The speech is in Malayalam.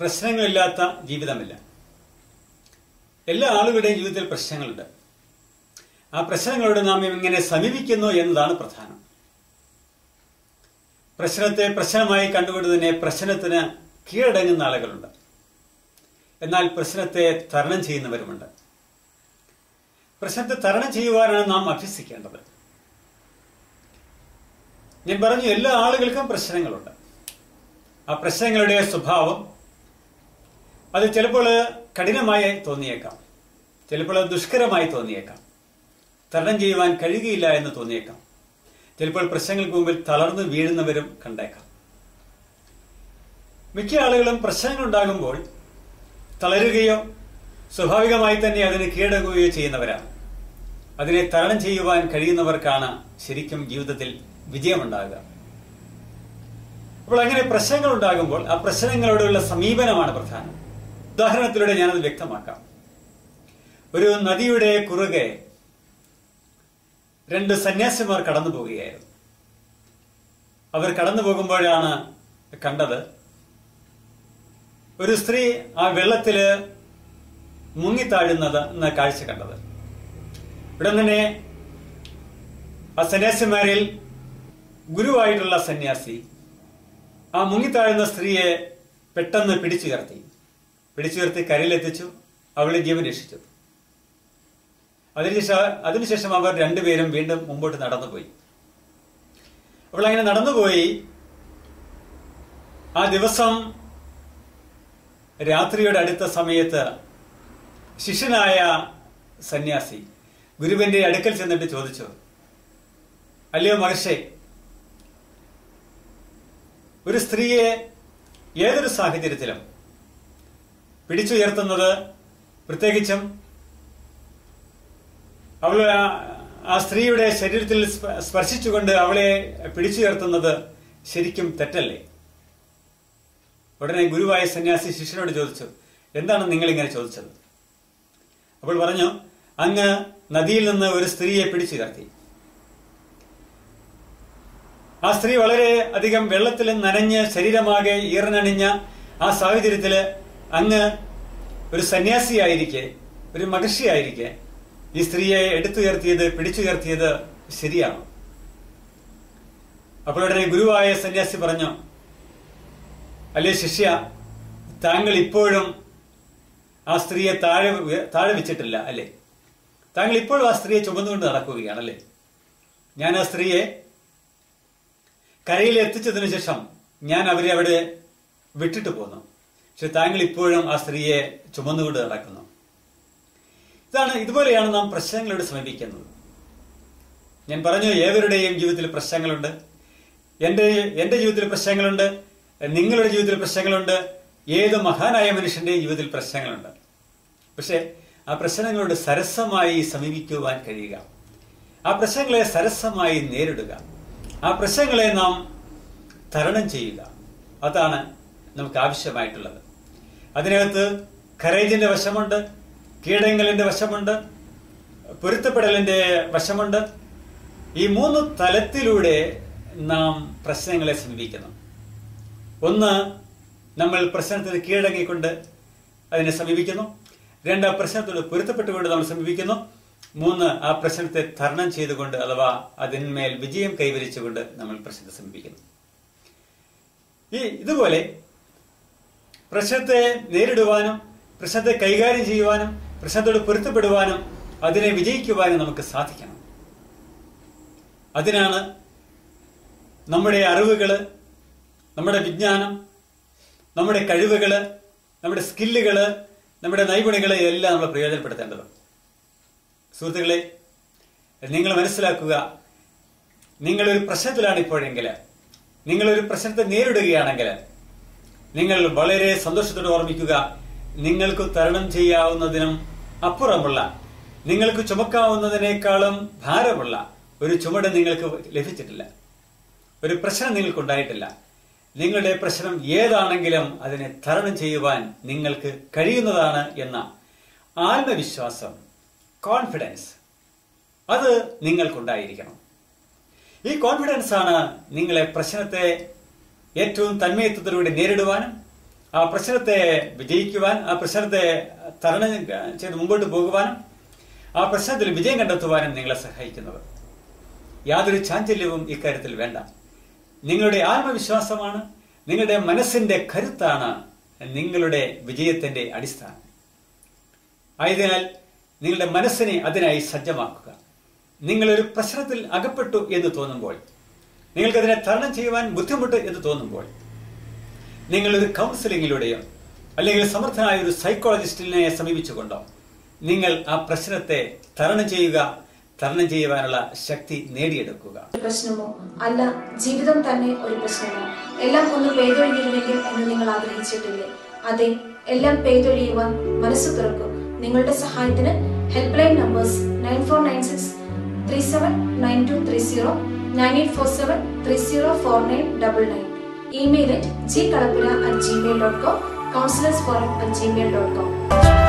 പ്രശ്നങ്ങളില്ലാത്ത ജീവിതമില്ല എല്ലാ ആളുകളുടെയും ജീവിതത്തിൽ പ്രശ്നങ്ങളുണ്ട് ആ പ്രശ്നങ്ങളോട് നാം എങ്ങനെ സമീപിക്കുന്നു എന്നതാണ് പ്രധാനം പ്രശ്നത്തെ പ്രശ്നമായി കണ്ടുകൊണ്ട് തന്നെ പ്രശ്നത്തിന് കീഴടങ്ങുന്ന ആളുകളുണ്ട് എന്നാൽ പ്രശ്നത്തെ തരണം ചെയ്യുന്നവരുമുണ്ട് പ്രശ്നത്തെ തരണം ചെയ്യുവാനാണ് നാം അഭ്യസിക്കേണ്ടത് ഞാൻ പറഞ്ഞു എല്ലാ ആളുകൾക്കും പ്രശ്നങ്ങളുണ്ട് ആ പ്രശ്നങ്ങളുടെ സ്വഭാവം അത് ചിലപ്പോൾ കഠിനമായി തോന്നിയേക്കാം ചിലപ്പോൾ അത് ദുഷ്കരമായി തോന്നിയേക്കാം തരണം ചെയ്യുവാൻ കഴിയുകയില്ല എന്ന് തോന്നിയേക്കാം ചിലപ്പോൾ പ്രശ്നങ്ങൾക്ക് മുമ്പിൽ തളർന്നു വീഴുന്നവരും കണ്ടേക്കാം മിക്ക ആളുകളും പ്രശ്നങ്ങൾ ഉണ്ടാകുമ്പോൾ തളരുകയോ സ്വാഭാവികമായി തന്നെ അതിന് കീഴടങ്ങുകയോ ചെയ്യുന്നവരാണ് അതിനെ തരണം ചെയ്യുവാൻ കഴിയുന്നവർക്കാണ് ശരിക്കും ജീവിതത്തിൽ വിജയമുണ്ടാകുക അപ്പോൾ അങ്ങനെ പ്രശ്നങ്ങൾ ഉണ്ടാകുമ്പോൾ ആ പ്രശ്നങ്ങളോടുള്ള സമീപനമാണ് പ്രധാനം ഉദാഹരണത്തിലൂടെ ഞാനത് വ്യക്തമാക്കാം ഒരു നദിയുടെ കുറുകെ രണ്ട് സന്യാസിമാർ കടന്നു പോവുകയായിരുന്നു അവർ കടന്നു പോകുമ്പോഴാണ് കണ്ടത് ഒരു സ്ത്രീ ആ വെള്ളത്തില് മുങ്ങിത്താഴുന്നത് എന്ന കാഴ്ച കണ്ടത് ഇവിടെ തന്നെ ആ സന്യാസിമാരിൽ ഗുരുവായിട്ടുള്ള സന്യാസി ആ മുങ്ങിത്താഴുന്ന സ്ത്രീയെ പെട്ടെന്ന് പിടിച്ചുയർത്തി പിടിച്ചുയർത്തി കരയിലെത്തിച്ചു അവളെ ജീവൻ രക്ഷിച്ചു അതിനുശേഷം അതിനുശേഷം അവർ രണ്ടുപേരും വീണ്ടും മുമ്പോട്ട് നടന്നുപോയി അപ്പോൾ അങ്ങനെ നടന്നുപോയി ആ ദിവസം രാത്രിയുടെ അടുത്ത സമയത്ത് ശിഷ്യനായ സന്യാസി ഗുരുവിന്റെ അടുക്കൽ ചെന്നിട്ട് ചോദിച്ചു അല്ലയോ മഹർഷേ ഒരു സ്ത്രീയെ ഏതൊരു സാഹചര്യത്തിലും പിടിച്ചുയർത്തുന്നത് പ്രത്യേകിച്ചും അവൾ ആ സ്ത്രീയുടെ ശരീരത്തിൽ സ്പർശിച്ചുകൊണ്ട് അവളെ പിടിച്ചുയർത്തുന്നത് ശരിക്കും തെറ്റല്ലേ ഉടനെ ഗുരുവായ സന്യാസി ശിഷ്യനോട് ചോദിച്ചു എന്താണ് നിങ്ങൾ ഇങ്ങനെ ചോദിച്ചത് അപ്പോൾ പറഞ്ഞു അങ്ങ് നദിയിൽ നിന്ന് ഒരു സ്ത്രീയെ പിടിച്ചുയർത്തി ആ സ്ത്രീ വളരെ അധികം വെള്ളത്തിൽ നനഞ്ഞ് ശരീരമാകെ ഈറനണിഞ്ഞ ആ സാഹചര്യത്തില് അങ്ങ് ഒരു സന്യാസിയായിരിക്കെ ഒരു മഹർഷിയായിരിക്കെ ഈ സ്ത്രീയെ എടുത്തുയർത്തിയത് പിടിച്ചുയർത്തിയത് ശരിയാണ് അപ്പോൾ ഉടനെ ഗുരുവായ സന്യാസി പറഞ്ഞു അല്ലേ ശിഷ്യ താങ്കൾ ഇപ്പോഴും ആ സ്ത്രീയെ താഴെ താഴെ വെച്ചിട്ടില്ല അല്ലേ താങ്കൾ ഇപ്പോഴും ആ സ്ത്രീയെ ചുമന്നുകൊണ്ട് നടക്കുകയാണല്ലേ ഞാൻ ആ സ്ത്രീയെ കരയിൽ എത്തിച്ചതിനു ശേഷം ഞാൻ അവരെ അവിടെ വിട്ടിട്ട് പോന്നു പക്ഷെ താങ്കൾ ഇപ്പോഴും ആ സ്ത്രീയെ ചുമന്നുകൊണ്ട് നടക്കുന്നു ഇതാണ് ഇതുപോലെയാണ് നാം പ്രശ്നങ്ങളോട് സമീപിക്കുന്നത് ഞാൻ പറഞ്ഞു ഏവരുടെയും ജീവിതത്തിൽ പ്രശ്നങ്ങളുണ്ട് എന്റെ എന്റെ ജീവിതത്തിൽ പ്രശ്നങ്ങളുണ്ട് നിങ്ങളുടെ ജീവിതത്തിൽ പ്രശ്നങ്ങളുണ്ട് ഏത് മഹാനായ മനുഷ്യന്റെയും ജീവിതത്തിൽ പ്രശ്നങ്ങളുണ്ട് പക്ഷെ ആ പ്രശ്നങ്ങളോട് സരസമായി സമീപിക്കുവാൻ കഴിയുക ആ പ്രശ്നങ്ങളെ സരസമായി നേരിടുക ആ പ്രശ്നങ്ങളെ നാം തരണം ചെയ്യുക അതാണ് നമുക്ക് ആവശ്യമായിട്ടുള്ളത് അതിനകത്ത് കറേജിന്റെ വശമുണ്ട് കീഴടങ്ങലിന്റെ വശമുണ്ട് പൊരുത്തപ്പെടലിന്റെ വശമുണ്ട് ഈ മൂന്ന് തലത്തിലൂടെ നാം പ്രശ്നങ്ങളെ സമീപിക്കുന്നു ഒന്ന് നമ്മൾ പ്രശ്നത്തിന് കീഴടങ്ങിക്കൊണ്ട് അതിനെ സമീപിക്കുന്നു രണ്ട് ആ പ്രശ്നത്തോട് പൊരുത്തപ്പെട്ടുകൊണ്ട് നമ്മൾ സമീപിക്കുന്നു മൂന്ന് ആ പ്രശ്നത്തെ തരണം ചെയ്തുകൊണ്ട് അഥവാ അതിന്മേൽ വിജയം കൈവരിച്ചുകൊണ്ട് നമ്മൾ പ്രശ്നത്തെ സമീപിക്കുന്നു ഈ ഇതുപോലെ പ്രശ്നത്തെ നേരിടുവാനും പ്രശ്നത്തെ കൈകാര്യം ചെയ്യുവാനും പ്രശ്നത്തോട് പൊരുത്തപ്പെടുവാനും അതിനെ വിജയിക്കുവാനും നമുക്ക് സാധിക്കണം അതിനാണ് നമ്മുടെ അറിവുകള് നമ്മുടെ വിജ്ഞാനം നമ്മുടെ കഴിവുകള് നമ്മുടെ സ്കില്ലുകള് നമ്മുടെ നൈപുണ്യങ്ങളെ എല്ലാം നമ്മൾ പ്രയോജനപ്പെടുത്തേണ്ടത് സുഹൃത്തുക്കളെ നിങ്ങൾ മനസ്സിലാക്കുക നിങ്ങളൊരു പ്രശ്നത്തിലാണ് ഇപ്പോഴെങ്കിൽ നിങ്ങളൊരു പ്രശ്നത്തെ നേരിടുകയാണെങ്കിൽ നിങ്ങൾ വളരെ സന്തോഷത്തോടെ ഓർമ്മിക്കുക നിങ്ങൾക്ക് തരണം ചെയ്യാവുന്നതിനും അപ്പുറമുള്ള നിങ്ങൾക്ക് ചുമക്കാവുന്നതിനേക്കാളും ഭാരമുള്ള ഒരു ചുമട് നിങ്ങൾക്ക് ലഭിച്ചിട്ടില്ല ഒരു പ്രശ്നം നിങ്ങൾക്കുണ്ടായിട്ടില്ല നിങ്ങളുടെ പ്രശ്നം ഏതാണെങ്കിലും അതിനെ തരണം ചെയ്യുവാൻ നിങ്ങൾക്ക് കഴിയുന്നതാണ് എന്ന ആത്മവിശ്വാസം കോൺഫിഡൻസ് അത് നിങ്ങൾക്കുണ്ടായിരിക്കണം ഈ കോൺഫിഡൻസ് ആണ് നിങ്ങളെ പ്രശ്നത്തെ ഏറ്റവും തന്മയത്വത്തിലൂടെ നേരിടുവാനും ആ പ്രശ്നത്തെ വിജയിക്കുവാൻ ആ പ്രശ്നത്തെ തരണം ചെയ്ത് മുമ്പോട്ട് പോകുവാനും ആ പ്രശ്നത്തിൽ വിജയം കണ്ടെത്തുവാനും നിങ്ങളെ സഹായിക്കുന്നത് യാതൊരു ചാഞ്ചല്യവും ഇക്കാര്യത്തിൽ വേണ്ട നിങ്ങളുടെ ആത്മവിശ്വാസമാണ് നിങ്ങളുടെ മനസ്സിന്റെ കരുത്താണ് നിങ്ങളുടെ വിജയത്തിന്റെ അടിസ്ഥാനം ആയതിനാൽ നിങ്ങളുടെ മനസ്സിനെ അതിനായി സജ്ജമാക്കുക നിങ്ങളൊരു പ്രശ്നത്തിൽ അകപ്പെട്ടു എന്ന് തോന്നുമ്പോൾ നിങ്ങൾക്കതിനെ തരണം ചെയ്യുവാൻ ബുദ്ധിമുട്ട് എന്ന് തോന്നുമ്പോൾ നിങ്ങളൊരു കൗൺസിലിങ്ങിലൂടെയോ അല്ലെങ്കിൽ സമർത്ഥനായ ഒരു സൈക്കോളജിസ്റ്റിനെ സമീപിച്ചുകൊണ്ടോ നിങ്ങൾ ആ പ്രശ്നത്തെ തരണം ചെയ്യുക തരണം ചെയ്യുവാനുള്ള ശക്തി നേടിയെടുക്കുക ഒരു പ്രശ്നമോ അല്ല ജീവിതം തന്നെ ഒരു പ്രശ്നമോ എല്ലാം ഒന്ന് പെയ്തൊഴിഞ്ഞിരുന്നെങ്കിൽ എന്ന് നിങ്ങൾ ആഗ്രഹിച്ചിട്ടില്ലേ അതെ എല്ലാം പെയ്തൊഴിയുവാൻ മനസ്സ് തുറക്കും നിങ്ങളുടെ സഹായത്തിന് help line numbers nine four nine six three seven nine two three zero nine eight four seven three zero four nine double nine email at G Kalappura at Gmail dot com counsellors forum at Gmail dot com